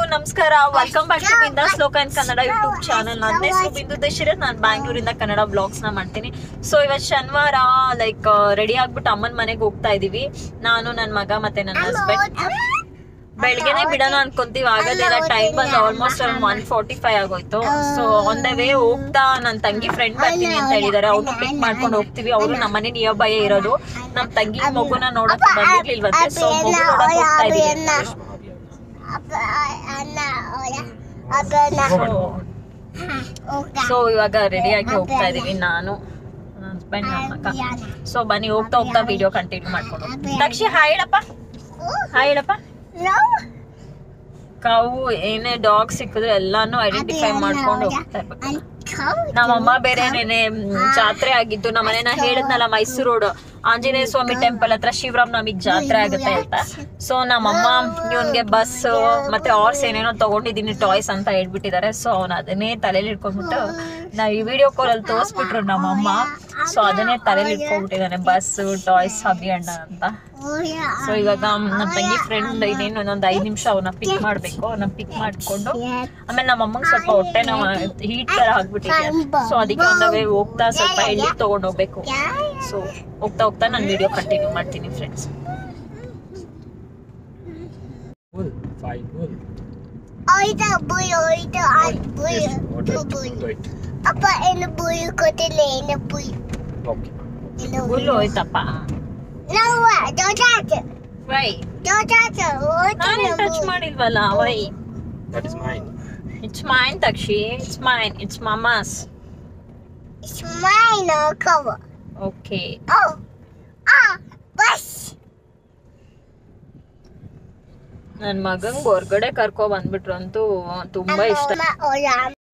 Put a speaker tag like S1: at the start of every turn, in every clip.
S1: ನಮಸ್ಕಾರ welcome back to ಬಿಂದಾಸ್ ಲೋಕ ಇನ್ ಕನ್ನಡ ಯೂಟ್ಯೂಬ್ ಚಾನಲ್ ನನ್ನ ಹೆಸರು ಬಿಂದು ದಶರಥ್ ನಾನು ಬ್ಯಾಂಗ್ಳೂರಿಂದ ಕನ್ನಡ ಬ್ಲಾಗ್ಸ್ ನ ಮಾಡ್ತೀನಿ ಸೊ ಇವತ್ತು ಶನಿವಾರ ಲೈಕ್ ರೆಡಿ ಆಗ್ಬಿಟ್ಟು ಅಮ್ಮನ ಮನೆಗೆ ಹೋಗ್ತಾ ಇದೀವಿ ನಾನು ನನ್ನ ಮಗ ಮತ್ತೆ ನನ್ನ ಹಸ್ಬೆಂಡ್ ಬೆಳಗ್ಗೆನೆ ಬಿಡೋಣ ಅನ್ಕೊಂತೀವಿ ಆಗೋದಿಲ್ಲ ಟೈಮ್ ಬಂದು ಆಲ್ಮೋಸ್ಟ್ ಒಂದು ಒನ್ ಫಾರ್ಟಿ ಫೈವ್ ಆಗೋಯ್ತು ಸೊ ಆನ್ ದ ವೇ ಹೋಗ್ತಾ ನನ್ನ ತಂಗಿ ಫ್ರೆಂಡ್ ಬರ್ತೀನಿ ಅಂತ ಹೇಳಿದಾರೆ ಅವ್ರು ಪಿಕ್ ಮಾಡ್ಕೊಂಡು ಹೋಗ್ತೀವಿ ಅವರು ನಮ್ಮ ಮನೆ ನಿಯರ್ ಬೈ ಇರೋದು ನಮ್ಮ ತಂಗಿ ಮಗುನ ನೋಡಕ್ ಬಂದಿರ್ಲಿಲ್ವಂತೆ ಸೊ ಮಗು ನೋಡಕ್ ಹೋಗ್ತಾ ಇದೀವಿ ಸೊ ಇವಾಗ ರೆಡಿ ಆಗಿ ಹೋಗ್ತಾ ಇದೀವಿ ನಾನು ನನ್ನ ಹಸ್ಬೆಂಡ್ ನನ್ನ ಮಗ ಸೊ ಬನ್ನಿ ಹೋಗ್ತಾ ಹೋಗ್ತಾ ವಿಡಿಯೋ ಕಂಟಿನ್ಯೂ ಮಾಡ್ಕೊಂಡು ಹೋಗ್ತೀನಿ. ತಕ್ಷಿ ಹಾಯ್ ಹೇಳಪ್ಪ ಹಾಯ್ ಹೇಳಪ್ಪ ಕಾವು ಏನೇ ಡಾಗ್ ಸಿಕ್ಕಿದ್ರೆ ಎಲ್ಲಾನು ಐಡೆಂಟಿಫೈ ಮಾಡ್ಕೊಂಡು ಹೋಗ್ತಾ ಇರ್ಬೇಕು ನಮ್ಮಮ್ಮ ಬೇರೆ ನೆನೆ ಜಾತ್ರೆ ಆಗಿದ್ದು ನಮ್ಮ ಮನೆ ನಾ ಹೇಳಿದ್ನಲ್ಲ ಮೈಸೂರು ರೋಡ್ ಆಂಜನೇಯ ಸ್ವಾಮಿ ಟೆಂಪಲ್ ಹತ್ರ ಶಿವರಾಮ್ ನಮಗ್ ಜಾತ್ರೆ ಆಗುತ್ತೆ ಅಂತ ಸೊ ನಮ್ಮಮ್ಮ ಇವನ್ಗೆ ಬಸ್ ಮತ್ತೆ ಆರ್ಸ್ ಏನೇನೋ ತಗೊಂಡಿದೀನಿ ಟಾಯ್ಸ್ ಅಂತ ಹೇಳ್ಬಿಟ್ಟಿದ್ದಾರೆ ಸೊ ಅವ್ನ ಅದನ್ನೇ ತಲೆಯಲ್ಲಿ ಇಟ್ಕೊಂಡ್ಬಿಟ್ಟು ನಾವ್ ಈ ವಿಡಿಯೋ ಕಾಲ್ ಅಲ್ಲಿ ತೋರಿಸ್ಬಿಟ್ರು ನಮ್ಮಮ್ಮ ಸೊ ಅದನ್ನೇ ತಲೆಯಲ್ಲಿ ಇಟ್ಕೊಂಡ್ಬಿಟ್ಟಿದ್ದಾನೆ ಬಸ್ ಟಾಯ್ಸ್ ಹಬ್ಬಿ ಅಣ್ಣ ಅಂತ ಸೊ ಇವಾಗ ನಮ್ಮ ತಂಗಿ ಫ್ರೆಂಡ್ ಇನ್ನೇನು ಒಂದೊಂದ್ ಐದ್ ನಿಮಿಷ ಅವನ್ನ ಪಿಕ್ ಮಾಡ್ಬೇಕು ಅವನ್ನ ಪಿಕ್ ಮಾಡ್ಕೊಂಡು ಆಮೇಲೆ ನಮ್ಮ ಅಮ್ಮಂಗ್ ಸ್ವಲ್ಪ ಹೊಟ್ಟೆ ನಾವು ಹೀಟ್ ತರ ಆಗ್ಬಿಟ್ಟಿದೆ ಸೊ ಅದಕ್ಕೆ ಒಂದವೇ ಹೋಗ್ತಾ ಸ್ವಲ್ಪ ಎಣ್ಣೆ ತಗೊಂಡ್ ಹೋಗ್ಬೇಕು ಸೊ ಹೋಗ್ತಾ ಹೋಗ್ತಾ ನಾನು ವಿಡಿಯೋ ಕಂಟಿನ್ಯೂ ಮಾಡ್ತೀನಿ friends
S2: Bull, five bull.
S3: Yes,
S2: What
S3: Apa
S2: wait, wait.
S3: ini buyu kotil ini buyu.
S2: Okay.
S3: Ini
S1: ಹುಲ್ಲು ಹೋಯ್ತಪ್ಪ
S3: Nawa, dodata.
S1: Why
S3: Dodata.
S1: ನಾನೇ ಟಚ್ ಮಾಡಿಲ್ವಲ್ಲ why
S2: That is mine.
S1: It's mine ತಕ್ಷಿ ಇಟ್ಸ್ ಮೈನ್ ಇಟ್ಸ್ ಮಮಾಸ್
S3: It's mine uh, cover.
S1: Okay
S3: Oh. Ah, bus.
S1: ನನ್ ಮಗಂಗ್ ಹೊರ್ಗಡೆ ಕರ್ಕೊ ಬಂದ್ಬಿಟ್ರು ಅಂತೂ ತುಂಬಾ ಇಷ್ಟ
S3: Mama, Ola.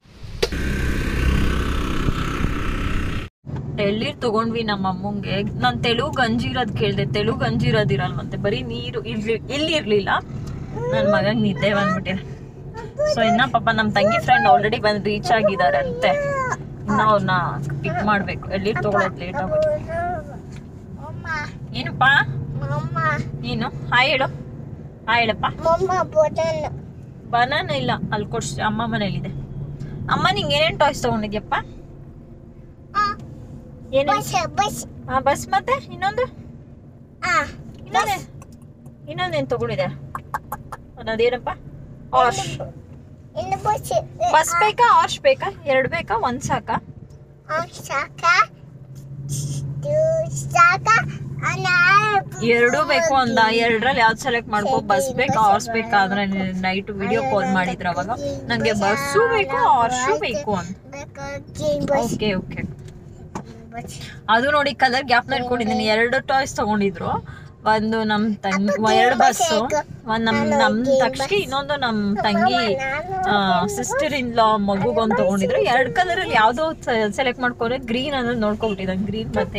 S1: ಎಳ್ಳೀರ್ ತಗೊಂಡ್ವಿ ನಮ್ಮ ಅಮ್ಮಂಗೆ ನಾನ್ ತೆಳು ಗಂಜಿ ಇರೋದ್ ಕೇಳ್ದೆ ತೆಳು ಗಂಜಿ ಇರೋದಿರಲ್ವಂತೆ ಬರೀ ನೀರು ಇರ್ಲಿ ಇಲ್ಲಿ ಇರ್ಲಿಲ್ಲ ನನ್ ಮಗಂಗ್ ನಿದ್ದೆ ಬಂದ್ಬಿಟ್ಟಿದೆ ಸೊ ಇನ್ನ ಪಾಪ ನಮ್ ತಂಗಿ ಫ್ರೆಂಡ್ ಆಲ್ರೆಡಿ ಬಂದ್ ರೀಚ್ ಆಗಿದ್ದಾರೆ ಅಂತೆ ಇನ್ನ ಅವ್ರನ್ನ ಪಿಕ್ ಮಾಡ್ಬೇಕು ಎಳ್ಳೀರ್ ತಗೊಳೋದ್ ಲೇಟ್ ಆಗುತ್ತೆ
S3: Mama,
S1: ಏನಪ್ಪ
S3: Mama,
S1: ನೀನು ಹಾಯ್ ಹೇಳು ಹಾಯ್ ಹೇಳಪ್ಪ
S3: Mama, button.
S1: ಬನಾನ ಇಲ್ಲ ಅಲ್ಲಿ ಕೊಡ್ಸ್ ಅಮ್ಮ ಮನೇಲಿದೆ ಅಮ್ಮ ನಿಂಗೆ ಏನೇನ್ ಟಾಯ್ಸ್ ತಗೊಂಡಿದ್ಯಪ್ಪ
S3: Ah,
S1: ಏನೇನ್
S3: bus, bus.
S1: ಆ ಬಸ್ ಮತ್ತೆ ಇನ್ನೊಂದು
S3: Ah,
S1: ಇನ್ನೊಂದೇ ಇನ್ನೊಂದೇನ್ ತಗೊಂಡಿದೆ ಅನ್ನೋದೇನಪ್ಪ Aarsh
S3: in the bus.
S1: Bus ಬೇಕಾ ಆರ್ಶ್ ಬೇಕಾ ಎರಡು ಬೇಕಾ ಒಂದ್ ಸಾಕಾ
S3: Ah, Saka. Two Saka. And I.
S1: ಎರಡು ಬೇಕು ಅಂದ ಎರಡ್ರಲ್ಲಿ ಯಾವ್ದು ಸೆಲೆಕ್ಟ್ ಮಾಡ್ಕೋ ಬಸ್ ಬೇಕಾ ಆರ್ಸ್ ಬೇಕಾ ಅಂದ್ರೆ ನೈಟ್ ವಿಡಿಯೋ ಕಾಲ್ ಮಾಡಿದ್ರ ಅವಾಗ ನಂಗೆ ಬಸ್ಸು ಬೇಕು ಆರ್ಶು ಬೇಕು ಅಂತ ಓಕೆ ಓಕೆ ಅದು ನೋಡಿ ಕಲರ್ ಗ್ಯಾಪ್ ನ ಇಟ್ಕೊಂಡಿದ್ದೀನಿ ಎರಡು ಟಾಯ್ಸ್ ತಗೊಂಡಿದ್ರು ಒಂದು ನಮ್ ತಂಗಿ ಎರಡು ಬಸ್ಸು ಒಂದ್ ನಮ್ ನಮ್ ತಕ್ಷಿ ಇನ್ನೊಂದು ನಮ್ ತಂಗಿ ಸಿಸ್ಟರ್ ಇನ್ ಲಾ ಮಗುಗೊಂದು ತಗೊಂಡಿದ್ರು ಎರಡ್ ಕಲರ್ ಅಲ್ಲಿ ಯಾವ್ದೋ ಸೆಲೆಕ್ಟ್ ಮಾಡ್ಕೊಂಡ್ರೆ ಗ್ರೀನ್ ಅನ್ನೋದು ನೋಡ್ಕೊಂಡ್ಬಿಟ್ಟಿದ್ದೆ ಗ್ರೀನ್ ಮತ್ತೆ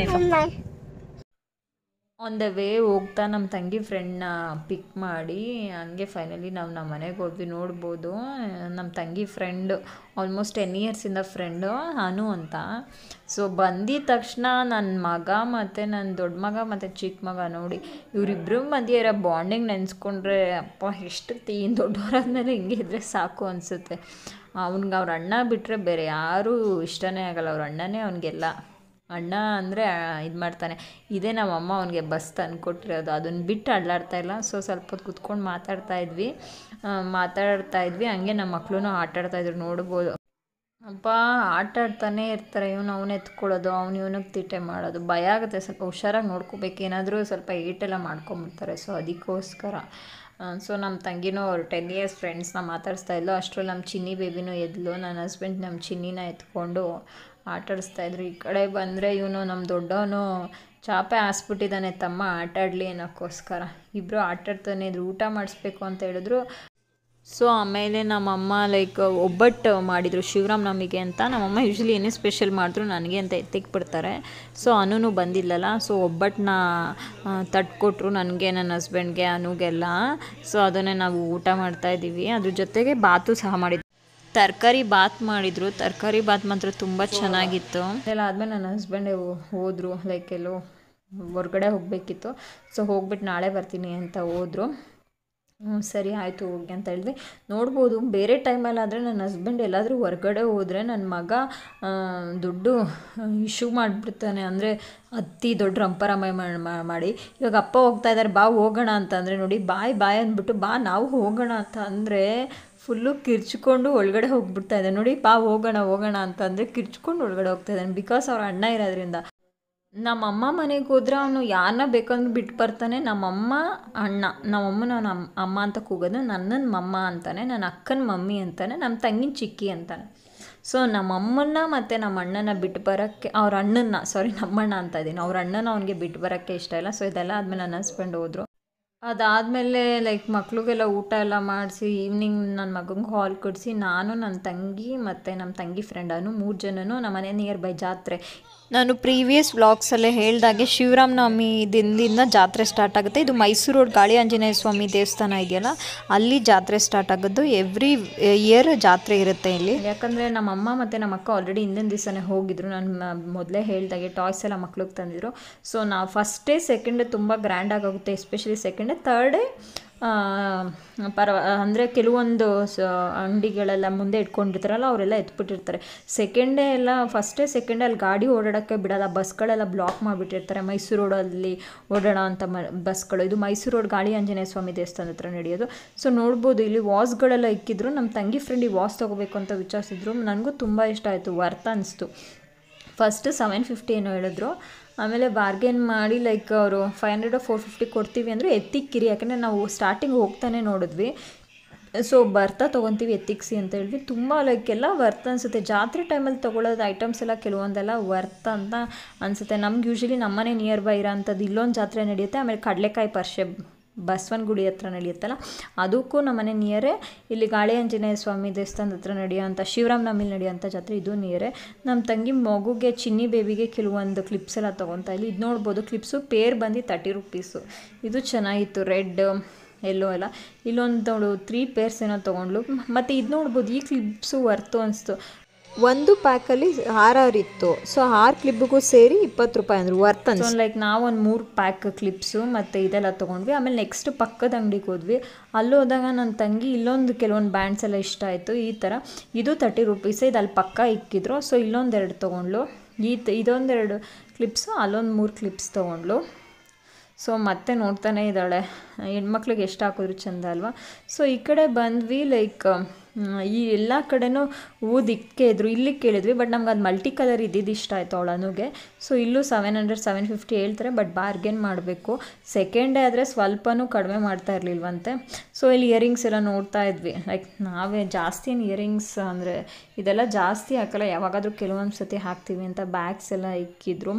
S1: ಆನ್ ದ ವೇ ಹೋಗ್ತಾ ನಮ್ಮ ತಂಗಿ ಫ್ರೆಂಡ್ನ ಪಿಕ್ ಮಾಡಿ ಹಂಗೆ ಫೈನಲಿ ನಾವು ನಮ್ಮ ಮನೆಗೆ ಹೋದ್ವಿ ನೋಡ್ಬೋದು ನಮ್ಮ ತಂಗಿ ಫ್ರೆಂಡ್ ಆಲ್ಮೋಸ್ಟ್ ಟೆನ್ ಇಯರ್ಸಿಂದ ಫ್ರೆಂಡು ಅನು ಅಂತ ಸೊ ಬಂದಿದ ತಕ್ಷಣ ನನ್ನ ಮಗ ಮತ್ತು ನನ್ನ ದೊಡ್ಡ ಮಗ ಮತ್ತು ಚಿಕ್ಕ ಮಗ ನೋಡಿ ಇವರಿಬ್ಬರು ಮಧ್ಯೆ ಇರೋ ಬಾಂಡಿಂಗ್ ನೆನೆಸ್ಕೊಂಡ್ರೆ ಅಪ್ಪ ಎಷ್ಟು ತೀನ್ ದೊಡ್ಡವರಾದ್ಮೇಲೆ ಹಿಂಗೆ ಇದ್ರೆ ಸಾಕು ಅನಿಸುತ್ತೆ ಅವ್ನಿಗೆ ಅವ್ರ ಅಣ್ಣ ಬಿಟ್ಟರೆ ಬೇರೆ ಯಾರೂ ಇಷ್ಟನೇ ಆಗಲ್ಲ ಅವ್ರ ಅಣ್ಣನೇ ಅವನಿಗೆಲ್ಲ ಅಣ್ಣ ಅಂದರೆ ಇದು ಮಾಡ್ತಾನೆ ಇದೇ ನಮ್ಮಮ್ಮ ಅವನಿಗೆ ಬಸ್ ತಂದ್ಕೊಟ್ಟಿರೋದು ಅದನ್ನ ಬಿಟ್ಟು ಅಡ್ಲಾಡ್ತಾ ಇಲ್ಲ ಸೊ ಸ್ವಲ್ಪ ಹೊತ್ತು ಕುತ್ಕೊಂಡು ಮಾತಾಡ್ತಾ ಇದ್ವಿ ಆ, ಮಾತಾಡ್ತಾ ಇದ್ವಿ ಹಂಗೆ ನಮ್ಮ ಮಕ್ಕಳು ಆಟಾಡ್ತಾ ಇದ್ರು ನೋಡ್ಬೋದು ಅಪ್ಪ ಆಟ ಆಡ್ತಾನೆ ಇರ್ತಾರೆ ಇವನು ಅವನು ಎತ್ಕೊಳ್ಳೋದು ಅವ್ನು ಇವನಿಗೆ ತಿಟ್ಟೆ ಮಾಡೋದು ಭಯ ಆಗುತ್ತೆ ಸ್ವಲ್ಪ ಹುಷಾರಾಗಿ ನೋಡ್ಕೋಬೇಕು ಏನಾದರೂ ಸ್ವಲ್ಪ ಏಟೆಲ್ಲ ಮಾಡ್ಕೊಂಬಿಡ್ತಾರೆ ಸೊ ಅದಕ್ಕೋಸ್ಕರ ಸೊ ನಮ್ಮ ತಂಗಿನೂ ಅವ್ರು ಟೆನ್ ಇಯರ್ಸ್ ಫ್ರೆಂಡ್ಸ್ನ ಮಾತಾಡಿಸ್ತಾ ಇದ್ಲು ಅಷ್ಟರಲ್ಲಿ ನಮ್ಮ ಚಿನ್ನಿ ಬೇಬಿನೂ ಎದ್ಲು ನನ್ನ ಹಸ್ಬೆಂಡ್ ನಮ್ಮ ಚಿನ್ನಿನ ಎತ್ಕೊಂಡು ಆಟಾಡಿಸ್ತಾ ಇದ್ರು ಈ ಕಡೆ ಬಂದರೆ ಇವನು ನಮ್ಮ ದೊಡ್ಡವನು ಚಾಪೆ ಹಾಸ್ಬಿಟ್ಟಿದ್ದಾನೆ ತಮ್ಮ ಆಟಾಡಲಿ ಅನ್ನೋಕ್ಕೋಸ್ಕರ ಇಬ್ಬರು ಆಟಾಡ್ತಾನೆ ಇದ್ರು ಊಟ ಮಾಡಿಸ್ಬೇಕು ಅಂತ ಹೇಳಿದ್ರು ಸೊ ಆಮೇಲೆ ನಮ್ಮಮ್ಮ ಲೈಕ್ ಒಬ್ಬಟ್ಟು ಮಾಡಿದರು ಶಿವರಾಮ್ ನಮಗೆ ಅಂತ ನಮ್ಮಮ್ಮ ಯೂಶ್ವಲಿ ಏನೇ ಸ್ಪೆಷಲ್ ಮಾಡಿದ್ರು ನನಗೆ ಅಂತ ಎತ್ತಿಗೆ ಬಿಡ್ತಾರೆ ಸೊ ಅನು ಬಂದಿಲ್ಲಲ್ಲ ಸೊ ಒಬ್ಬಟ್ಟನ್ನ ತಟ್ಕೊಟ್ರು ನನಗೆ ನನ್ನ ಹಸ್ಬೆಂಡ್ಗೆ ಅನುಗೆಲ್ಲ ಸೊ ಅದನ್ನೇ ನಾವು ಊಟ ಮಾಡ್ತಾ ಇದ್ದೀವಿ ಅದ್ರ ಜೊತೆಗೆ ಬಾತು ಸಹ ಮಾಡಿದ್ವಿ ತರಕಾರಿ ಬಾತ್ ಮಾಡಿದ್ರು ತರಕಾರಿ ಬಾತ್ ಮಾತ್ರ ತುಂಬ ಚೆನ್ನಾಗಿತ್ತು ಎಲ್ಲ ಆದಮೇಲೆ ನನ್ನ ಹಸ್ಬೆಂಡೇ ಹೋದರು ಲೈಕ್ ಎಲ್ಲೋ ಹೊರಗಡೆ ಹೋಗಬೇಕಿತ್ತು ಸೊ ಹೋಗ್ಬಿಟ್ಟು ನಾಳೆ ಬರ್ತೀನಿ ಅಂತ ಹೋದರು ಹ್ಞೂ ಸರಿ ಆಯಿತು ಹೋಗಿ ಅಂತ ಹೇಳಿದ್ವಿ ನೋಡ್ಬೋದು ಬೇರೆ ಟೈಮಲ್ಲಾದರೆ ನನ್ನ ಹಸ್ಬೆಂಡ್ ಎಲ್ಲಾದರೂ ಹೊರ್ಗಡೆ ಹೋದರೆ ನನ್ನ ಮಗ ಆ, ದುಡ್ಡು ಇಶ್ಯೂ ಮಾಡಿಬಿಡ್ತಾನೆ ಅಂದರೆ ಅತಿ ದೊಡ್ಡ ರಂಪರಾಮಾಯ ಮಾಡ್- ಮಾಡಿ ಇವಾಗ ಅಪ್ಪ ಹೋಗ್ತಾ ಇದ್ದಾರೆ ಬಾ ಹೋಗೋಣ ಅಂತಂದರೆ ನೋಡಿ ಬಾಯ್ ಬಾಯ್ ಅಂದ್ಬಿಟ್ಟು ಬಾ ನಾವು ಹೋಗೋಣ ಅಂತ ಅಂದರೆ ಫುಲ್ಲು ಕಿರ್ಚ್ಕೊಂಡು ಒಳಗಡೆ ಹೋಗ್ಬಿಡ್ತಾ ಇದೆ ನೋಡಿ ಬಾ ಹೋಗೋಣ ಹೋಗೋಣ ಅಂತಂದರೆ ಕಿರ್ಚ್ಕೊಂಡು ಒಳಗಡೆ ಹೋಗ್ತಾ ಇದ್ದಾನೆ ಬಿಕಾಸ್ ಅವ್ರ ಅಣ್ಣ ಇರೋದ್ರಿಂದ ನಮ್ಮಮ್ಮ ಮನೆಗೆ ಹೋದ್ರೆ ಅವನು ಯಾರನ್ನ ಬೇಕಂದ್ರೆ ಬಿಟ್ಟು ಬರ್ತಾನೆ ನಮ್ಮಮ್ಮ ಅಣ್ಣ ನಮ್ಮಮ್ಮನ ಅವನ ಅಮ್ಮ ಅಮ್ಮ ಅಂತ ಕೂಗೋದು ನನ್ನನ ಮಮ್ಮ ಅಂತಾನೆ ನನ್ನ ಅಕ್ಕನ ಮಮ್ಮಿ ಅಂತಾನೆ ನಮ್ಮ ತಂಗಿನ ಚಿಕ್ಕಿ ಅಂತಾನೆ ಸೊ ನಮ್ಮಮ್ಮನ್ನ ಮತ್ತು ನಮ್ಮ ಅಣ್ಣನ ಬಿಟ್ಟು ಬರೋಕ್ಕೆ ಅವ್ರ ಅಣ್ಣನ ಸಾರಿ ನಮ್ಮಣ್ಣ ಅಂತ ಇದ್ದೀನಿ ಅವ್ರ ಅಣ್ಣನ ಅವನಿಗೆ ಬಿಟ್ಟು ಬರೋಕ್ಕೆ ಇಷ್ಟ ಇಲ್ಲ ಸೊ ಇದೆಲ್ಲ ಆದಮೇಲೆ ನನ್ನ ಹಸ್ಬೆಂಡ್ ಹೋದರು ಅದಾದಮೇಲೆ ಲೈಕ್ ಮಕ್ಳಿಗೆಲ್ಲ ಊಟ ಎಲ್ಲ ಮಾಡಿಸಿ ಈವ್ನಿಂಗ್ ನನ್ನ ಮಗಂಗೆ ಹಾಲ್ ಕೊಡಿಸಿ ನಾನು ನನ್ನ ತಂಗಿ ಮತ್ತು ನಮ್ಮ ತಂಗಿ ಫ್ರೆಂಡ್ ಅನು ಮೂರು ಜನನು ನಮ್ಮ ಮನೆ ನಿಯರ್ ಬೈ ಜಾತ್ರೆ ನಾನು ಪ್ರೀವಿಯಸ್ ವ್ಲಾಗ್ಸಲ್ಲೇ ಹೇಳ್ದಾಗೆ ಶಿವರಾಮ ನವಮಿ ದಿನದಿಂದ ಜಾತ್ರೆ ಸ್ಟಾರ್ಟ್ ಆಗುತ್ತೆ ಇದು ಮೈಸೂರು ರೋಡ್ ಗಾಳಿ ಆಂಜನೇಯ ಸ್ವಾಮಿ ದೇವಸ್ಥಾನ ಇದೆಯಲ್ಲ ಅಲ್ಲಿ ಜಾತ್ರೆ ಸ್ಟಾರ್ಟ್ ಆಗೋದು ಎವ್ರಿ ಇಯರ್ ಜಾತ್ರೆ ಇರುತ್ತೆ ಇಲ್ಲಿ ಯಾಕಂದರೆ ನಮ್ಮ ಅಮ್ಮ ಮತ್ತು ನಮ್ಮ ಅಕ್ಕ ಆಲ್ರೆಡಿ ಹಿಂದಿನ ದಿವಸನೇ ಹೋಗಿದ್ರು ನಾನು ಮೊದಲೇ ಹೇಳ್ದಾಗೆ ಟಾಯ್ಸ್ ಎಲ್ಲ ಮಕ್ಳಿಗೆ ತಂದಿದ್ರು ಸೊ ನಾವು ಫಸ್ಟೇ ಸೆಕೆಂಡ್ ತುಂಬ ಗ್ರ್ಯಾಂಡಾಗಿ ಆಗುತ್ತೆ ಎಸ್ಪೆಷಲಿ ಸೆಕೆಂಡ್ ತರ್ಡೇ ಪರವ ಅಂದರೆ ಕೆಲವೊಂದು ಸ ಅಂಗಡಿಗಳೆಲ್ಲ ಮುಂದೆ ಇಟ್ಕೊಂಡಿರ್ತಾರಲ್ಲ ಅವರೆಲ್ಲ ಎತ್ಬಿಟ್ಟಿರ್ತಾರೆ ಸೆಕೆಂಡೇ ಎಲ್ಲ ಫಸ್ಟೇ ಸೆಕೆಂಡೇ ಅಲ್ಲಿ ಗಾಡಿ ಓಡಾಡೋಕ್ಕೆ ಬಿಡೋಲ್ಲ ಬಸ್ಗಳೆಲ್ಲ ಬ್ಲಾಕ್ ಮಾಡಿಬಿಟ್ಟಿರ್ತಾರೆ ಮೈಸೂರು ರೋಡಲ್ಲಿ ಓಡಾಡೋ ಅಂಥ ಮ ಬಸ್ಗಳು ಇದು ಮೈಸೂರು ರೋಡ್ ಗಾಳಿ ಆಂಜನೇಯ ಸ್ವಾಮಿ ದೇವಸ್ಥಾನ ಹತ್ರ ನಡೆಯೋದು ಸೊ ನೋಡ್ಬೋದು ಇಲ್ಲಿ ವಾಸ್ಗಳೆಲ್ಲ ಇಕ್ಕಿದ್ರು ನಮ್ಮ ತಂಗಿ ಫ್ರೆಂಡ್ ಈ ವಾಸ್ ತೊಗೋಬೇಕು ಅಂತ ವಿಚಾರಿಸಿದ್ರು ನನಗೂ ತುಂಬ ಇಷ್ಟ ಆಯಿತು ವರ್ತ್ ಅನಿಸ್ತು ಫಸ್ಟ್ ಸೆವೆನ್ ಫಿಫ್ಟಿ ಏನೋ ಹೇಳಿದ್ರು ಆಮೇಲೆ ಬಾರ್ಗೇನ್ ಮಾಡಿ ಲೈಕ್ ಅವರು ಫೈವ್ ಹಂಡ್ರೆಡ್ ಫೋರ್ ಫಿಫ್ಟಿ ಕೊಡ್ತೀವಿ ಅಂದರೆ ಎತ್ತಿಕ್ಕಿರಿ ಯಾಕಂದರೆ ನಾವು ಸ್ಟಾರ್ಟಿಂಗ್ ಹೋಗ್ತಾನೆ ನೋಡಿದ್ವಿ ಸೊ ಬರ್ತಾ ತೊಗೊತೀವಿ ಎತ್ತಿಕ್ಸಿ ಅಂತ ಹೇಳಿದ್ವಿ ತುಂಬ ಲೈಕ್ ಎಲ್ಲ ವರ್ತ್ ಅನಿಸುತ್ತೆ ಜಾತ್ರೆ ಟೈಮಲ್ಲಿ ತೊಗೊಳೋದು ಐಟಮ್ಸ್ ಎಲ್ಲ ಕೆಲವೊಂದೆಲ್ಲ ವರ್ತ್ ಅಂತ ಅನಿಸುತ್ತೆ ನಮ್ಗೆ ಯೂಶ್ವಲಿ ನಮ್ಮನೆ ನಿಯರ್ ಬೈ ಇರೋ ಅಂಥದ್ದು ಇಲ್ಲೊಂದು ಜಾತ್ರೆ ನಡೆಯುತ್ತೆ ಆಮೇಲೆ ಕಡಲೆಕಾಯಿ ಪರ್ಷೆ ಬಸವನ ಗುಡಿ ಹತ್ರ ನಡೆಯುತ್ತಲ್ಲ ಅದಕ್ಕೂ ನಮ್ಮನೆ ನಿಯರೇ ಇಲ್ಲಿ ಗಾಳಿ ಆಂಜನೇಯ ಸ್ವಾಮಿ ದೇವಸ್ಥಾನದ ಹತ್ರ ನಡೆಯೋಂಥ ಶಿವರಾಮ್ ನಮಿಲ್ ನಡೆಯೋಂಥ ಜಾತ್ರೆ ಇದು ನಿಯರೇ ನಮ್ಮ ತಂಗಿ ಮಗುಗೆ ಚಿನ್ನಿ ಬೇಬಿಗೆ ಕೆಲವೊಂದು ಕ್ಲಿಪ್ಸ್ ಎಲ್ಲ ತೊಗೊತಾ ಇಲ್ಲಿ ಇದು ನೋಡ್ಬೋದು ಕ್ಲಿಪ್ಸು ಪೇರ್ ಬಂದು ತರ್ಟಿ ರುಪೀಸು ಇದು ಚೆನ್ನಾಗಿತ್ತು ರೆಡ್ ಎಲ್ಲೋ ಎಲ್ಲ ಇಲ್ಲೊಂದು ತ್ರೀ ಪೇರ್ಸ್ ಏನೋ ತೊಗೊಂಡ್ಲು ಮತ್ತು ಇದು ನೋಡ್ಬೋದು ಈ ಕ್ಲಿಪ್ಸು ವರ್ತು ಅನಿಸ್ತು ಒಂದು ಪ್ಯಾಕಲ್ಲಿ ಆರಾರು ಇತ್ತು ಸೊ ಆರು ಕ್ಲಿಪ್ಪಿಗೂ ಸೇರಿ ಇಪ್ಪತ್ತು ರೂಪಾಯಿ ಅಂದರು ವರ್ತ್ ಅನ್ಸ್ ಲೈಕ್ ನಾವು ಒಂದು ಮೂರು ಪ್ಯಾಕ್ ಕ್ಲಿಪ್ಸು ಮತ್ತು ಇದೆಲ್ಲ ತೊಗೊಂಡ್ವಿ ಆಮೇಲೆ ನೆಕ್ಸ್ಟ್ ಪಕ್ಕದ ಅಂಗಡಿಗೆ ಹೋದ್ವಿ ಅಲ್ಲಿ ಹೋದಾಗ ನನ್ನ ತಂಗಿ ಇಲ್ಲೊಂದು ಕೆಲವೊಂದು ಬ್ಯಾಂಡ್ಸ್ ಎಲ್ಲ ಇಷ್ಟ ಆಯಿತು ಈ ಥರ ಇದು ತರ್ಟಿ ರುಪೀಸ್ ಇದು ಅಲ್ಲಿ ಪಕ್ಕ ಇಕ್ಕಿದ್ರು ಸೊ ಇಲ್ಲೊಂದೆರಡು ತೊಗೊಂಡ್ಲು ಈ ತ- ಇದೊಂದೆರಡು ಕ್ಲಿಪ್ಸು ಅಲ್ಲೊಂದು ಮೂರು ಕ್ಲಿಪ್ಸ್ ತೊಗೊಂಡ್ಲು ಸೊ ಮತ್ತೆ ನೋಡ್ತಾನೆ ಇದ್ದಾಳೆ ಹೆಣ್ಮಕ್ಳಿಗೆ ಎಷ್ಟು ಹಾಕಿದ್ರು ಚೆಂದ ಅಲ್ವಾ ಸೊ ಈ ಕಡೆ ಬಂದ್ವಿ ಲೈಕ್ ಈ ಎಲ್ಲ ಕಡೆನೂ ಊದು ಇಕ್ಕೆ ಇದ್ರು ಇಲ್ಲಿ ಕೇಳಿದ್ವಿ ಬಟ್ ನಮ್ಗೆ ಅದು ಮಲ್ಟಿ ಕಲರ್ ಇದ್ದಿದ್ದು ಇಷ್ಟ ಆಯಿತು ಅವಳ ಅನುಗೆ ಸೊ ಇಲ್ಲೂ ಸೆವೆನ್ ಹಂಡ್ರೆಡ್ ಸೆವೆನ್ ಫಿಫ್ಟಿ ಹೇಳ್ತಾರೆ ಬಟ್ ಬಾರ್ಗೇನ್ ಮಾಡಬೇಕು ಸೆಕೆಂಡೇ ಆದರೆ ಸ್ವಲ್ಪನೂ ಕಡಿಮೆ ಮಾಡ್ತಾ ಇರಲಿಲ್ವಂತೆ ಸೊ ಇಲ್ಲಿ ಇಯರಿಂಗ್ಸ್ ಎಲ್ಲ ನೋಡ್ತಾ ಇದ್ವಿ ಲೈಕ್ ನಾವೇ ಜಾಸ್ತಿ ಏನು ಇಯರಿಂಗ್ಸ್ ಅಂದರೆ ಇದೆಲ್ಲ ಜಾಸ್ತಿ ಹಾಕಲ್ಲ ಯಾವಾಗಾದರೂ ಕೆಲವೊಂದು ಸತಿ ಹಾಕ್ತೀವಿ ಅಂತ ಬ್ಯಾಗ್ಸ್ ಎಲ್ಲ ಇಕ್ಕಿದ್ರು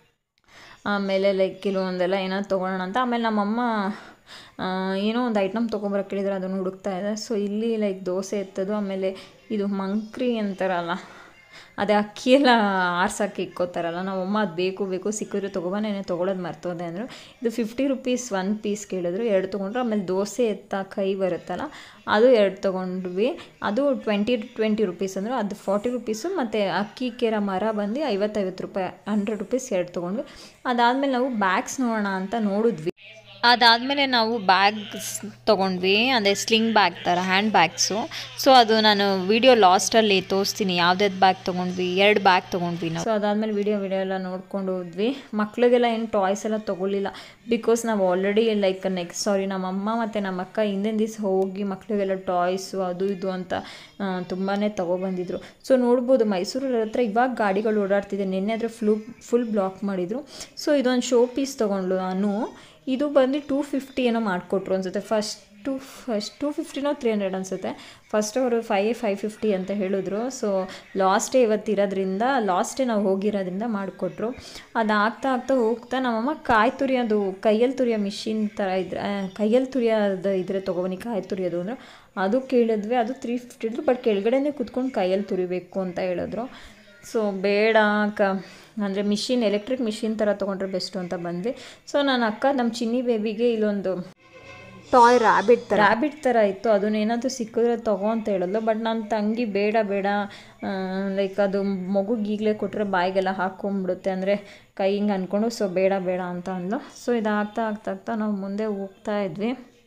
S1: ಆಮೇಲೆ ಲೈಕ್ ಕೆಲವೊಂದೆಲ್ಲ ಏನಾದ್ರು ತೊಗೊಳ್ಳೋಣ ಅಂತ ಆಮೇಲೆ ನಮ್ಮಮ್ಮ ಆ, ಏನೋ ಒಂದು ಐಟಮ್ ತೊಗೊಂಬರಕ್ಕೆ ಹೇಳಿದ್ರೆ ಅದನ್ನು ಹುಡುಕ್ತಾ ಇದೆ ಸೊ ಇಲ್ಲಿ ಲೈಕ್ ದೋಸೆ ಎತ್ತದು ಆಮೇಲೆ ಇದು ಮಂಕ್ರಿ ಅಂತಾರಲ್ಲ ಅದೇ ಅಕ್ಕಿ ಎಲ್ಲ ಆರ್ಸಕ್ಕೆ ಇಕ್ಕೋತಾರಲ್ಲ ನಮ್ಮಮ್ಮ ಅದು ಬೇಕು ಬೇಕು ಸಿಕ್ಕಿದ್ರೆ ತೊಗೊಬನೇನೆ ತೊಗೊಳೋದು ಮರ್ತೋದೆ ಅಂದರು ಇದು ಫಿಫ್ಟಿ ರುಪೀಸ್ ಒನ್ ಪೀಸ್ ಕೇಳಿದ್ರು ಎರಡು ತೊಗೊಂಡ್ರು ಆಮೇಲೆ ದೋಸೆ ಎತ್ತ ಕೈ ಬರುತ್ತಲ್ಲ ಅದು ಎರಡು ತೊಗೊಂಡ್ವಿ ಅದು ಟ್ವೆಂಟಿ ಟ್ವೆಂಟಿ ರುಪೀಸ್ ಅಂದರು ಅದು ಫಾರ್ಟಿ ರುಪೀಸು ಮತ್ತು ಅಕ್ಕಿ ಕೆರ ಮರ ಬಂದು ಐವತ್ತೈವತ್ತು ರೂಪಾಯಿ ಹಂಡ್ರೆಡ್ ರುಪೀಸ್ ಎರಡು ತೊಗೊಂಡ್ವಿ ಅದಾದಮೇಲೆ ನಾವು ಬ್ಯಾಗ್ಸ್ ನೋಡೋಣ ಅಂತ ನೋಡಿದ್ವಿ ಅದಾದಮೇಲೆ ನಾವು ಬ್ಯಾಗ್ಸ್ ತೊಗೊಂಡ್ವಿ ಅಂದರೆ ಸ್ಲಿಂಗ್ ಬ್ಯಾಗ್ ಥರ ಹ್ಯಾಂಡ್ ಬ್ಯಾಗ್ಸು ಸೊ ಅದು ನಾನು ವಿಡಿಯೋ ಲಾಸ್ಟಲ್ಲಿ ತೋರಿಸ್ತೀನಿ ಯಾವ್ದಾವ್ದು ಬ್ಯಾಗ್ ತೊಗೊಂಡ್ವಿ ಎರಡು ಬ್ಯಾಗ್ ತೊಗೊಂಡ್ವಿ ನಾವು ಸೊ ಅದಾದಮೇಲೆ ವಿಡಿಯೋ ವಿಡಿಯೋ ಎಲ್ಲ ನೋಡ್ಕೊಂಡು ಹೋದ್ವಿ ಮಕ್ಳಿಗೆಲ್ಲ ಏನು ಟಾಯ್ಸ್ ಎಲ್ಲ ತೊಗೊಳ್ಳಿಲ್ಲ ಬಿಕಾಸ್ ನಾವು ಆಲ್ರೆಡಿ ಲೈಕ್ ನೆಕ್ಸ್ಟ್ ಸಾರಿ ನಮ್ಮ ಅಮ್ಮ ಮತ್ತು ನಮ್ಮ ಅಕ್ಕ ಹಿಂದಿನ ದಿವಸ ಹೋಗಿ ಮಕ್ಳಿಗೆಲ್ಲ ಟಾಯ್ಸು ಅದು ಇದು ಅಂತ ತುಂಬಾ ತೊಗೊಬಂದಿದ್ರು ಸೊ ನೋಡ್ಬೋದು ಮೈಸೂರು ಹತ್ರ ಇವಾಗ ಗಾಡಿಗಳು ಓಡಾಡ್ತಿದೆ ನಿನ್ನೆ ಆದರೆ ಫ್ಲೂ ಫುಲ್ ಬ್ಲಾಕ್ ಮಾಡಿದರು ಸೊ ಇದೊಂದು ಶೋ ಪೀಸ್ ತೊಗೊಂಡ್ಲು ನಾನು ಇದು ಬಂದು ಟೂ ಫಿಫ್ಟಿ ಏನೋ ಮಾಡಿಕೊಟ್ರು ಅನ್ಸುತ್ತೆ ಫಸ್ಟ್ ಟು ಫಸ್ಟ್ ಟೂ ಫಿಫ್ಟಿನೋ ತ್ರೀ ಹಂಡ್ರೆಡ್ ಅನಿಸುತ್ತೆ ಫಸ್ಟ್ ಅವರು ಫೈ ಫೈವ್ ಫಿಫ್ಟಿ ಅಂತ ಹೇಳಿದ್ರು ಸೊ ಲಾಸ್ಟೇ ಇವತ್ತಿರೋದ್ರಿಂದ ಲಾಸ್ಟೇ ನಾವು ಹೋಗಿರೋದ್ರಿಂದ ಮಾಡಿಕೊಟ್ರು ಅದು ಆಗ್ತಾ ಆಗ್ತಾ ಹೋಗ್ತಾ ನಮ್ಮಮ್ಮ ಕಾಯಿ ತುರಿಯೋದು ಕೈಯಲ್ಲಿ ತುರಿಯೋ ಮಿಷಿನ್ ಥರ ಇದ್ರೆ ಆ, ಕೈಯಲ್ಲಿ ತುರಿಯೋದು ಇದ್ರೆ ತೊಗೊಬನ್ನಿ ಕಾಯಿ ತುರಿಯೋದು ಅಂದ್ರೆ ಅದು ಕೇಳಿದ್ವಿ ಅದು ತ್ರೀ ಫಿಫ್ಟಿ ಇದ್ರು ಬಟ್ ಕೆಳಗಡೆನೇ ಕುತ್ಕೊಂಡು ಕೈಯಲ್ಲಿ ತುರಿಬೇಕು ಅಂತ ಹೇಳಿದ್ರು ಸೊ ಬೇಡ ಕ ಅಂದರೆ ಮಿಷಿನ್ ಎಲೆಕ್ಟ್ರಿಕ್ ಮಿಷಿನ್ ಥರ ತೊಗೊಂಡ್ರೆ ಬೆಸ್ಟು ಅಂತ ಬಂದ್ವಿ ಸೊ ನನ್ನ ಅಕ್ಕ ನಮ್ಮ ಚಿನ್ನಿ ಬೇಬಿಗೆ ಇಲ್ಲೊಂದು ಟಾಯ್ ರ್ಯಾಬಿಟ್ ಥರ ರ್ಯಾಬಿಟ್ ಥರ ಇತ್ತು ಅದನ್ನ ಏನಾದರೂ ಸಿಕ್ಕಿದ್ರೆ ತಗೋ ಅಂತ ಹೇಳಿದ್ಲು ಬಟ್ ನನ್ನ ತಂಗಿ ಬೇಡ ಬೇಡ ಲೈಕ್ ಅದು ಮಗುಗೆ ಈಗಲೇ ಕೊಟ್ಟರೆ ಬಾಯಿಗೆಲ್ಲ ಹಾಕ್ಕೊಂಬಿಡುತ್ತೆ ಅಂದರೆ ಕೈ ಹಿಂಗೆ ಅಂದ್ಕೊಂಡು ಸೊ ಬೇಡ ಬೇಡ ಅಂತ ಅಂದ್ಲು ಸೊ ಇದಾಗ್ತಾ ಆಗ್ತಾ ಆಗ್ತಾ ನಾವು ಮುಂದೆ ಹೋಗ್ತಾ ಇದ್ವಿ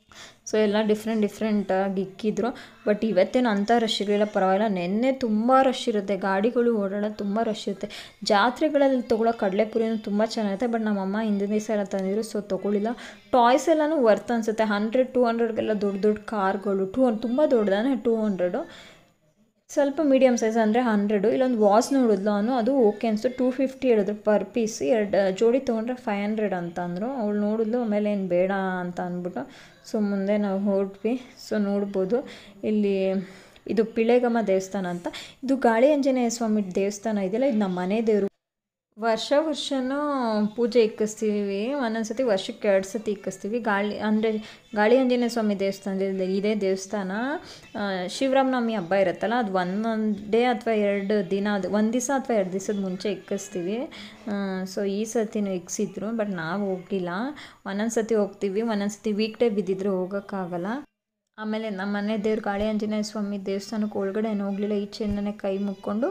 S1: ಸೊ ಎಲ್ಲ ಡಿಫ್ರೆಂಟ್ ಡಿಫ್ರೆಂಟಾಗಿ ಇಕ್ಕಿದ್ರು ಬಟ್ ಇವತ್ತೇನು ಅಂಥ ರಶ್ ಇರಲಿಲ್ಲ ಪರವಾಗಿಲ್ಲ ನಿನ್ನೆ ತುಂಬ ರಶ್ ಇರುತ್ತೆ ಗಾಡಿಗಳು ಓಡಾಡೋದು ತುಂಬ ರಶ್ ಇರುತ್ತೆ ಜಾತ್ರೆಗಳಲ್ಲಿ ತೊಗೊಳ್ಳೋ ಕಡಲೆಪುರಿನೂ ತುಂಬ ಚೆನ್ನಾಗಿರುತ್ತೆ ಬಟ್ ನಮ್ಮಮ್ಮ ಹಿಂದಿನ ದಿವಸ ಎಲ್ಲ ತಂದಿದ್ರು ಸೊ ತೊಗೊಳ್ಳಿಲ್ಲ ಟಾಯ್ಸ್ ಎಲ್ಲನೂ ವರ್ತ್ ಅನಿಸುತ್ತೆ ಹಂಡ್ರೆಡ್ ಟೂ ಹಂಡ್ರೆಡ್ಗೆಲ್ಲ ದೊಡ್ಡ ದೊಡ್ಡ ಕಾರ್ಗಳು ಟೂ ತುಂಬ ದೊಡ್ಡದಾನೆ ಟೂ ಹಂಡ್ರೆಡು ಸ್ವಲ್ಪ ಮೀಡಿಯಮ್ ಸೈಜ್ ಅಂದರೆ ಹಂಡ್ರೆಡು ಇಲ್ಲೊಂದು ವಾಸ್ ನೋಡಿದ್ಲು ಅವನು ಅದು ಓಕೆ ಅನಿಸ್ತು ಟೂ ಫಿಫ್ಟಿ ಹೇಳಿದ್ರು ಪರ್ ಪೀಸ್ ಎರಡು ಜೋಡಿ ತೊಗೊಂಡ್ರೆ ಫೈವ್ ಹಂಡ್ರೆಡ್ ಅಂತ ಅಂದರು ಅವಳು ನೋಡಿದ್ಲು ಆಮೇಲೆ ಏನು ಬೇಡ ಅಂತ ಅಂದ್ಬಿಟ್ಟು ಸೊ ಮುಂದೆ ನಾವು ಹೊರಟ್ವಿ ಸೊ ನೋಡ್ಬೋದು ಇಲ್ಲಿ ಇದು ಪಿಳೆಗಮ್ಮ ದೇವಸ್ಥಾನ ಅಂತ ಇದು ಗಾಳಿ ಆಂಜನೇಯ ಸ್ವಾಮಿ ದೇವಸ್ಥಾನ ಇದೆಯಲ್ಲ ಇದು ನಮ್ಮ ಮನೆ ದೇವರು ವರ್ಷ ವರ್ಷವೂ ಪೂಜೆ ಇಕ್ಕಿಸ್ತೀವಿ ಒಂದೊಂದು ಸತಿ ವರ್ಷಕ್ಕೆ ಎರಡು ಸತಿ ಇಕ್ಕಿಸ್ತೀವಿ ಗಾಳಿ ಅಂದರೆ ಗಾಳಿ ಆಂಜನೇಯ ಸ್ವಾಮಿ ದೇವಸ್ಥಾನದಲ್ಲಿ ಇದೇ ದೇವಸ್ಥಾನ ಆ, ಶಿವರಾಮನವಮಿ ಹಬ್ಬ ಇರುತ್ತಲ್ಲ ಅದು ಒಂದೊಂದು ಡೇ ಅಥವಾ ಎರಡು ದಿನ ಅದು ಒಂದು ದಿವಸ ಅಥವಾ ಎರಡು ದಿವಸದ ಮುಂಚೆ ಇಕ್ಕಿಸ್ತೀವಿ ಸೊ ಈ ಸತಿನೂ ಇಕ್ಸಿದ್ರು ಬಟ್ ನಾವು ಹೋಗಿಲ್ಲ ಒಂದೊಂದು ಸತಿ ಹೋಗ್ತೀವಿ ಒಂದೊಂದು ಸತಿ ವೀಕ್ ಡೇ ಬಿದ್ದಿದ್ರೆ ಹೋಗೋಕ್ಕಾಗಲ್ಲ ಆಮೇಲೆ ನಮ್ಮ ಮನೆ ದೇವ್ರು ಗಾಳಿ ಆಂಜನೇಯ ಸ್ವಾಮಿ ದೇವಸ್ಥಾನಕ್ಕೆ ಒಳಗಡೆ ಏನು ಹೋಗಲಿಲ್ಲ ಈಚೆಯಿಂದನೇ ಕೈ ಮುಕ್ಕೊಂಡು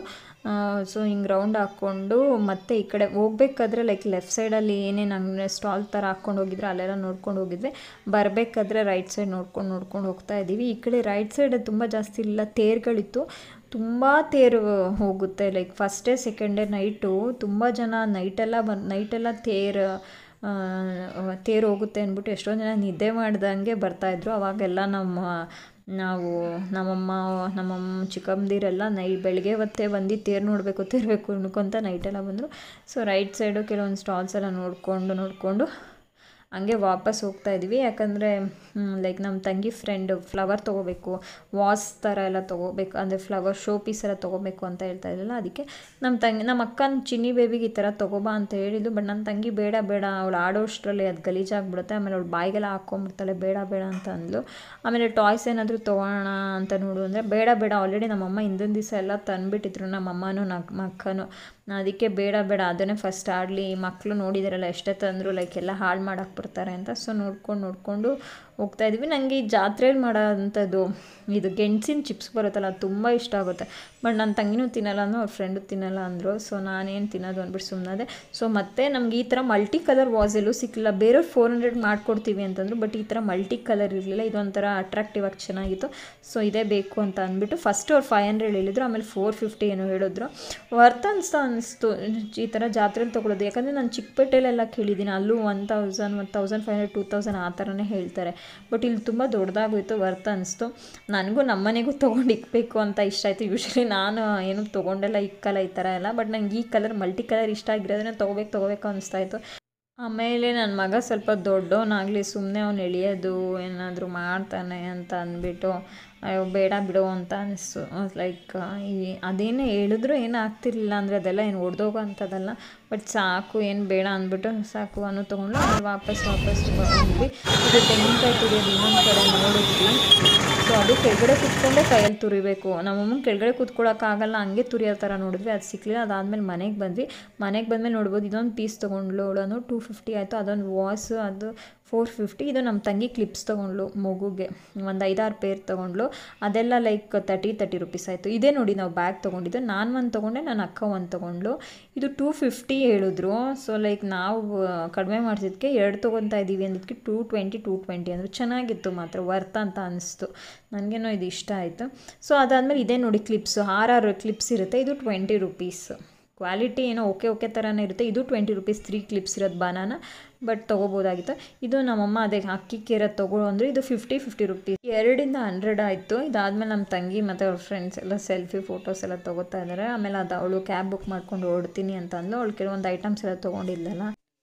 S1: ಸೊ ಹಿಂಗೆ ರೌಂಡ್ ಹಾಕ್ಕೊಂಡು ಮತ್ತೆ ಈ ಕಡೆ ಹೋಗ್ಬೇಕಾದ್ರೆ ಲೈಕ್ ಲೆಫ್ಟ್ ಸೈಡಲ್ಲಿ ಏನೇನು ಹಂಗೆ ಸ್ಟಾಲ್ ಥರ ಹಾಕ್ಕೊಂಡು ಹೋಗಿದ್ರೆ ಅಲ್ಲೆಲ್ಲ ನೋಡ್ಕೊಂಡು ಹೋಗಿದ್ವಿ ಬರಬೇಕಾದ್ರೆ ರೈಟ್ ಸೈಡ್ ನೋಡ್ಕೊಂಡು ನೋಡ್ಕೊಂಡು ಹೋಗ್ತಾ ಇದ್ದೀವಿ ಈ ಕಡೆ ರೈಟ್ ಸೈಡ್ ತುಂಬ ಜಾಸ್ತಿ ಇಲ್ಲ ತೇರುಗಳಿತ್ತು ತುಂಬ ತೇರು ಹೋಗುತ್ತೆ like first day second day night ತುಂಬ ಜನ ನೈಟೆಲ್ಲ ಬಂದು ನೈಟೆಲ್ಲ ತೇರು ಆ, ತೇರು ಹೋಗುತ್ತೆ ಅಂದ್ಬಿಟ್ಟು ಎಷ್ಟೊಂದು ಜನ ನಿದ್ದೆ ಮಾಡ್ದಂಗೆ ಬರ್ತಾಯಿದ್ರು ಅವಾಗೆಲ್ಲ ನಮ್ಮ ನಾವು ನಮ್ಮಮ್ಮ ನಮ್ಮಮ್ಮ ಚಿಕ್ಕಮ್ಮದಿರೆಲ್ಲ ನೈ ಬೆಳಗ್ಗೆ ಹೊತ್ತೇ ಬಂದು ತೇರು ನೋಡಬೇಕು ತೇರ್ಬೇಕು ಅನ್ಕೊಂತ ನೈಟೆಲ್ಲ ಬಂದರು ಸೊ ರೈಟ್ ಸೈಡು ಕೆಲವೊಂದು ಸ್ಟಾಲ್ಸ್ ಎಲ್ಲ ನೋಡಿಕೊಂಡು ನೋಡಿಕೊಂಡು ಹಂಗೆ ವಾಪಸ್ ಹೋಗ್ತಾ ಇದ್ವಿ ಯಾಕಂದರೆ ಲೈಕ್ ನಮ್ಮ ತಂಗಿ ಫ್ರೆಂಡ್ ಫ್ಲವರ್ ತೊಗೋಬೇಕು ವಾಸ್ ಥರ ಎಲ್ಲ ತೊಗೋಬೇಕು ಅಂದರೆ ಫ್ಲವರ್ ಶೋ ಪೀಸ್ ಎಲ್ಲ ತೊಗೋಬೇಕು ಅಂತ ಹೇಳ್ತಾ ಇದ್ರಲ್ಲ ಅದಕ್ಕೆ ನಮ್ಮ ತಂಗಿ ನಮ್ಮ ಅಕ್ಕನ ಚಿನ್ನಿ ಬೇಬಿಗೆ ಈ ಥರ ತೊಗೋಬಾ ಅಂತ ಹೇಳಿದ್ದು ಬಟ್ ನನ್ನ ತಂಗಿ ಬೇಡ ಬೇಡ ಅವಳು ಆಡೋಷ್ಟರಲ್ಲಿ ಅದು ಗಲೀಜಾಗ್ಬಿಡುತ್ತೆ ಆಮೇಲೆ ಅವಳು ಬಾಯಿಗೆಲ್ಲ ಹಾಕ್ಕೊಂಬಿಡ್ತಾಳೆ ಬೇಡ ಬೇಡ ಅಂತ ಅಂದ್ಲು ಆಮೇಲೆ ಟಾಯ್ಸ್ ಏನಾದರೂ ತೊಗೊಳ್ಳೋಣ ಅಂತ ನೋಡು ಅಂದರೆ ಬೇಡ ಬೇಡ ಆಲ್ರೆಡಿ ನಮ್ಮಮ್ಮ ಹಿಂದಿನ ದಿವಸ ಎಲ್ಲ ತಂದುಬಿಟ್ಟಿದ್ರು ನಮ್ಮಮ್ಮನೂ ನಮ್ಮ ಅಕ್ಕನೂ ಅದಕ್ಕೆ ಬೇಡ ಬೇಡ ಅದನ್ನೇ ಫಸ್ಟ್ ಆಡಲಿ ಮಕ್ಕಳು ನೋಡಿದಾರಲ್ಲ ಎಷ್ಟೇ ತಂದರು ಲೈಕ್ ಎಲ್ಲ ಹಾಳು ಮಾಡಕ್ಕೆ ಬರ್ತಾರೆ ಅಂತ ಸೊ ನೋಡ್ಕೊಂಡು ನೋಡಿಕೊಂಡು ಹೋಗ್ತಾ ಇದ್ವಿ ನನಗೆ ಈ ಜಾತ್ರೆಯಲ್ಲಿ ಮಾಡೋ ಅಂಥದ್ದು ಇದು ಗೆಣಸಿನ ಚಿಪ್ಸ್ ಬರುತ್ತಲ್ಲ ಅದು ತುಂಬ ಇಷ್ಟ ಆಗುತ್ತೆ ಬಟ್ ನನ್ನ ತಂಗಿನೂ ತಿನ್ನಲ್ಲ ಅಂದರು ಅವ್ರ ಫ್ರೆಂಡು ತಿನ್ನಲ್ಲ ಅಂದರು ಸೊ ನಾನೇನು ತಿನ್ನೋದು ಅಂದ್ಬಿಟ್ಟು ಸುಮ್ಮನೆ ಸೊ ಮತ್ತೆ ನಮ್ಗೆ ಈ ಥರ ಮಲ್ಟಿ ಕಲರ್ ವಾಸ್ ಎಲ್ಲೂ ಸಿಕ್ಕಿಲ್ಲ ಬೇರೆಯವ್ರು ಫೋರ್ ಹಂಡ್ರೆಡ್ ಮಾಡ್ಕೊಡ್ತೀವಿ ಅಂತಂದ್ರು ಬಟ್ ಈ ಥರ ಮಲ್ಟಿ ಕಲರ್ ಇರಲಿಲ್ಲ ಇದೊಂಥರ ಅಟ್ರಾಕ್ಟಿವ್ ಆಗಿ ಚೆನ್ನಾಗಿತ್ತು ಸೊ ಇದೇ ಬೇಕು ಅಂತ ಅಂದ್ಬಿಟ್ಟು ಫಸ್ಟ್ ಅವ್ರು ಫೈವ್ ಹಂಡ್ರೆಡ್ ಹೇಳಿದ್ರು ಆಮೇಲೆ ಫೋರ್ ಫಿಫ್ಟಿ ಏನೋ ಹೇಳಿದ್ರು ವರ್ತ್ ಅನಿಸ್ತಾ ಅನಿಸ್ತು ಈ ಥರ ಜಾತ್ರೆಲಿ ತೊಗೊಳೋದು ಯಾಕಂದರೆ ನಾನು ಚಿಕ್ಕಪೇಟೆಲೆಲ್ಲ ಕೇಳಿದ್ದೀನಿ ಅಲ್ಲೂ one thousand one thousand five hundred two thousand ಆ ಥರನೇ ಹೇಳ್ತಾರೆ ಬಟ್ ಇಲ್ಲಿ ತುಂಬ ದೊಡ್ಡದಾಗೋಯ್ತು ವರ್ತ್ ಅನಿಸ್ತು ನನಗೂ ನಮ್ಮನೆಗೂ ತೊಗೊಂಡು ಇಕ್ಬೇಕು ಅಂತ ಇಷ್ಟ ಆಯಿತು ಯೂಶ್ವಲಿ ನಾನು ಏನು ತೊಗೊಂಡೆಲ್ಲ ಇಕ್ಕಲ್ಲ ಈ ಥರ ಎಲ್ಲ ಬಟ್ ನಂಗೆ ಈ ಕಲರ್ ಮಲ್ಟಿ ಕಲರ್ ಇಷ್ಟ ಆಗಿರೋದನ್ನ ತೊಗೋಬೇಕು ತೊಗೋಬೇಕು ಅನಿಸ್ತಾ ಇತ್ತು ಆಮೇಲೆ ನನ್ನ ಮಗ ಸ್ವಲ್ಪ ದೊಡ್ಡವನಾಗಲಿ ಸುಮ್ಮನೆ ಅವ್ನು ಎಳಿಯೋದು ಏನಾದರೂ ಮಾಡ್ತಾನೆ ಅಂತ ಅಂದ್ಬಿಟ್ಟು ಅಯ್ಯೋ ಬೇಡ ಬಿಡು ಅಂತ ಅನಿಸ್ತು ಲೈಕ್ ಈ ಅದೇನೇ ಹೇಳಿದ್ರು ಏನು ಆಗ್ತಿರ್ಲಿಲ್ಲ ಅಂದರೆ ಅದೆಲ್ಲ ಏನು ಒಡೆದೋಗೋ ಅಂಥದ್ದಲ್ಲ ಬಟ್ ಸಾಕು ಏನು ಬೇಡ ಅಂದ್ಬಿಟ್ಟು ಸಾಕು ಅನ್ನು ತೊಗೊಂಡು ಆಮೇಲೆ ವಾಪಸ್ ವಾಪಸ್ ಬಂದ್ವಿ ಇದು ತೆಂಗಿನಕಾಯಿ ತುರಿಯೋದು ಇನ್ನೊಂದು ಕಡೆ ನೋಡಿದ್ವಿ ಸೊ ಅದು ಕೆಳಗಡೆ ಕುತ್ಕೊಂಡೇ ಕೈಯಲ್ಲಿ ತುರಿಬೇಕು ನಮ್ಮಮ್ಮ ಕೆಳಗಡೆ ಕೂತ್ಕೊಳ್ಳೋಕ್ಕಾಗಲ್ಲ ಹಂಗೆ ತುರಿಯೋ ಥರ ನೋಡಿದ್ವಿ ಅದು ಸಿಕ್ಕಲಿಲ್ಲ ಅದಾದಮೇಲೆ ಮನೆಗೆ ಬಂದ್ವಿ ಮನೆಗೆ ಬಂದಮೇಲೆ ನೋಡ್ಬೋದು ಇದೊಂದು ಪೀಸ್ ತೊಗೊಂಡ್ಲು ಅವಳನ್ನು ಟೂ ಫಿಫ್ಟಿ ಆಯಿತು ಅದೊಂದು ವಾಸ್ ಅದು ಫೋರ್ ಫಿಫ್ಟಿ ಇದು ನಮ್ಮ ತಂಗಿ ಕ್ಲಿಪ್ಸ್ ತೊಗೊಂಡ್ಲು ಮಗುಗೆ ಒಂದು ಐದಾರು ಪೇರ್ ತೊಗೊಂಡ್ಲು ಅದೆಲ್ಲ ಲೈಕ್ ತರ್ಟಿ ತರ್ಟಿ ರುಪೀಸ್ ಆಯಿತು ಇದೇ ನೋಡಿ ನಾವು ಬ್ಯಾಗ್ ತೊಗೊಂಡಿದ್ದು ನಾನು ಒಂದು ತೊಗೊಂಡೆ ನನ್ನ ಅಕ್ಕ ಒಂದು ತೊಗೊಂಡ್ಲು ಇದು ಟೂ ಫಿಫ್ಟಿ ಹೇಳಿದ್ರು ಸೊ ಲೈಕ್ ನಾವು ಕಡಿಮೆ ಮಾಡಿಸಿದ್ಕೆ ಎರಡು ತೊಗೊತಾ ಇದ್ದೀವಿ ಅಂದಿದ್ದಕ್ಕೆ ಟೂ ಟ್ವೆಂಟಿ ಟೂ ಟ್ವೆಂಟಿ ಅಂದರು ಚೆನ್ನಾಗಿತ್ತು ಮಾತ್ರ ವರ್ತ್ ಅಂತ ಅನಿಸ್ತು ನನಗೇನೋ ಇದು ಇಷ್ಟ ಆಯಿತು ಸೊ ಅದಾದಮೇಲೆ ಇದೇ ನೋಡಿ ಕ್ಲಿಪ್ಸು ಆರಾರು ಕ್ಲಿಪ್ಸ್ ಇರುತ್ತೆ ಇದು ಟ್ವೆಂಟಿ ರುಪೀಸ್ ಕ್ವಾಲಿಟಿ ಏನೋ ಓಕೆ ಓಕೆ ಥರನೇ ಇರುತ್ತೆ ಇದು ಟ್ವೆಂಟಿ ರುಪೀಸ್ ತ್ರೀ ಕ್ಲಿಪ್ಸ್ ಇರೋದು ಬನಾನ ಬಟ್ ತೊಗೋಬೋದಾಗಿತ್ತು ಇದು ನಮ್ಮಮ್ಮ ಅದೇ ಅಕ್ಕಿ ಕೇರ ತೊಗೊಳು ಅಂದರೆ ಇದು ಫಿಫ್ಟಿ ಫಿಫ್ಟಿ ರುಪೀಸ್ ಎರಡಿಂದ ಹಂಡ್ರೆಡ್ ಆಯಿತು ಇದಾದಮೇಲೆ ನಮ್ಮ ತಂಗಿ ಮತ್ತು ಅವ್ರ ಫ್ರೆಂಡ್ಸ್ ಎಲ್ಲ ಸೆಲ್ಫಿ ಫೋಟೋಸ್ ಎಲ್ಲ ತೊಗೋತಾ ಇದ್ದಾರೆ ಆಮೇಲೆ ಅದು ಅವಳು ಕ್ಯಾಬ್ ಬುಕ್ ಮಾಡ್ಕೊಂಡು ಓಡ್ತೀನಿ ಅಂತ ಅಂದ್ಲು ಅವಳು ಕೆಲವೊಂದು ಐಟಮ್ಸ್ ಎಲ್ಲ ತೊಗೊಂಡಿದ್ದಲ್ಲ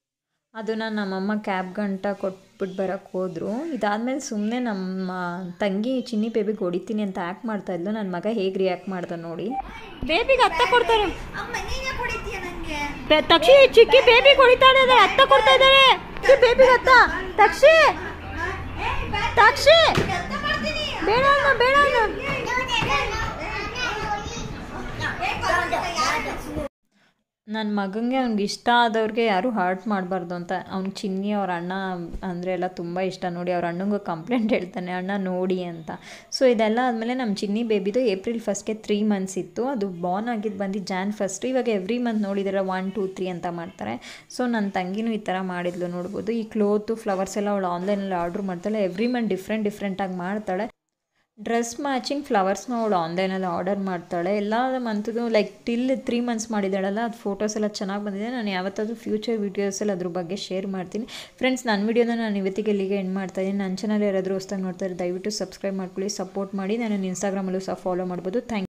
S1: ಅದನ್ನು ನಮ್ಮಮ್ಮ ಕ್ಯಾಬ್ ಗಂಟ ಕೊಟ್ಬಿಟ್ಟು ಬರೋಕ್ಕೆ ಹೋದರು ಇದಾದಮೇಲೆ ಸುಮ್ಮನೆ ನಮ್ಮ ತಂಗಿ ಚಿನ್ನಿ ಬೇಬಿಗೆ ಹೊಡಿತೀನಿ ಅಂತ ಆ್ಯಕ್ಟ್ ಮಾಡ್ತಾ ಇದ್ಲು ನನ್ನ ಮಗ ಹೇಗೆ ರಿಯಾಕ್ಟ್ ಮಾಡ್ದ ನೋಡಿ ಬೇಬಿಗೆ ಅತ್ತ ಕೊಡ್ತಾರೆ ಬೆ- ತಕ್ಷಿ ಚಿಕ್ಕಿ ಬೇಬಿಗೆ ಹೊಡಿತಾ ಇದ್ದಾರೆ ಅತ್ತ ಕೊಡ್ತಾ ಇದ್ದಾರೆ ಬೇಬಿಗೆ ಅತ್ತ ತಕ್ಷಿ ತಕ್ಷಿ ಬೇಡ ಅಣ್ಣ, ಬೇಡ ಅಣ್ಣ. ನನ್ನ ಮಗನಿಗೆ ಅವ್ನಿಗೆ ಇಷ್ಟ ಆದವ್ರಿಗೆ ಯಾರೂ ಹರ್ಟ್ ಮಾಡಬಾರ್ದು ಅಂತ ಅವ್ನು ಚಿನ್ನಿ ಅವ್ರ ಅಣ್ಣ ಅಂದರೆ ಎಲ್ಲ ತುಂಬ ಇಷ್ಟ ನೋಡಿ ಅವ್ರ ಅಣ್ಣಂಗೂ ಕಂಪ್ಲೇಂಟ್ ಹೇಳ್ತಾನೆ ಅಣ್ಣ ನೋಡಿ ಅಂತ ಸೊ ಇದೆಲ್ಲ ಆದಮೇಲೆ ನಮ್ಮ ಚಿನ್ನಿ ಬೇಬಿದು ಏಪ್ರಿಲ್ ಫಸ್ಟ್ಗೆ ತ್ರೀ ಮಂತ್ಸ್ ಇತ್ತು ಅದು ಬಾರ್ನ್ ಆಗಿದ್ದು ಬಂದು ಜಾನ್ ಫಸ್ಟ್ ಇವಾಗ ಎವ್ರಿ ಮಂತ್ ನೋಡಿದರೆ ಒನ್ ಟೂ ತ್ರೀ ಅಂತ ಮಾಡ್ತಾರೆ ಸೊ ನನ್ನ ತಂಗಿನೂ ಈ ಥರ ಮಾಡಿದ್ಲು ನೋಡ್ಬೋದು ಈ ಕ್ಲೋತು ಫ್ಲವರ್ಸ್ ಎಲ್ಲ ಅವಳು ಆನ್ಲೈನಲ್ಲಿ ಆರ್ಡ್ರ್ ಮಾಡ್ತಾಳೆ ಎವ್ರಿ ಮಂತ್ ಡಿಫ್ರೆಂಟ್ ಡಿಫ್ರೆಂಟಾಗಿ ಮಾಡ್ತಾಳೆ ಡ್ರೆಸ್ ಮ್ಯಾಚಿಂಗ್ ಫ್ಲವರ್ಸ್ನ ಅವಳು ಆನ್ಲೈನಲ್ಲಿ ಆರ್ಡರ್ ಮಾಡ್ತಾಳೆ ಎಲ್ಲ ಮಂತ್ದು ಲೈಕ್ ಟಿಲ್ ತ್ರೀ ಮಂತ್ಸ್ ಮಾಡಿದ್ದಾಳಲ್ಲ ಅದು ಫೋಟೋಸ್ ಎಲ್ಲ ಚೆನ್ನಾಗಿ ಬಂದಿದೆ ನಾನು ಯಾವತ್ತಾದ್ರೂ ಫ್ಯೂಚರ್ ವೀಡಿಯೋಸಲ್ಲಿ ಅದ್ರ ಬಗ್ಗೆ ಶೇರ್ ಮಾಡ್ತೀನಿ ಫ್ರೆಂಡ್ಸ್ ನನ್ನ ವೀಡಿಯೋನ ನಾನು ಇವತ್ತಿಗೆ ಇಲ್ಲಿಗೆ ಎಂಡ್ ಮಾಡ್ತಾ ಇದ್ದೀನಿ ನನ್ನ ಚಾನಲ್ ಯಾರಾದರೂ ಹೊಸ್ದಾಗಿ ನೋಡ್ತಾರೆ ದಯವಿಟ್ಟು ಸಬ್ಸ್ಕ್ರೈಬ್ ಮಾಡ್ಕೊಳ್ಳಿ ಸಪೋರ್ಟ್ ಮಾಡಿ ನಾನು ಇನ್ಸ್ಟಾಗ್ರಾಮಲ್ಲೂ ಸಹ ಫಾಲೋ ಮಾಡ್ಬೋದು ಥ್ಯಾಂಕ್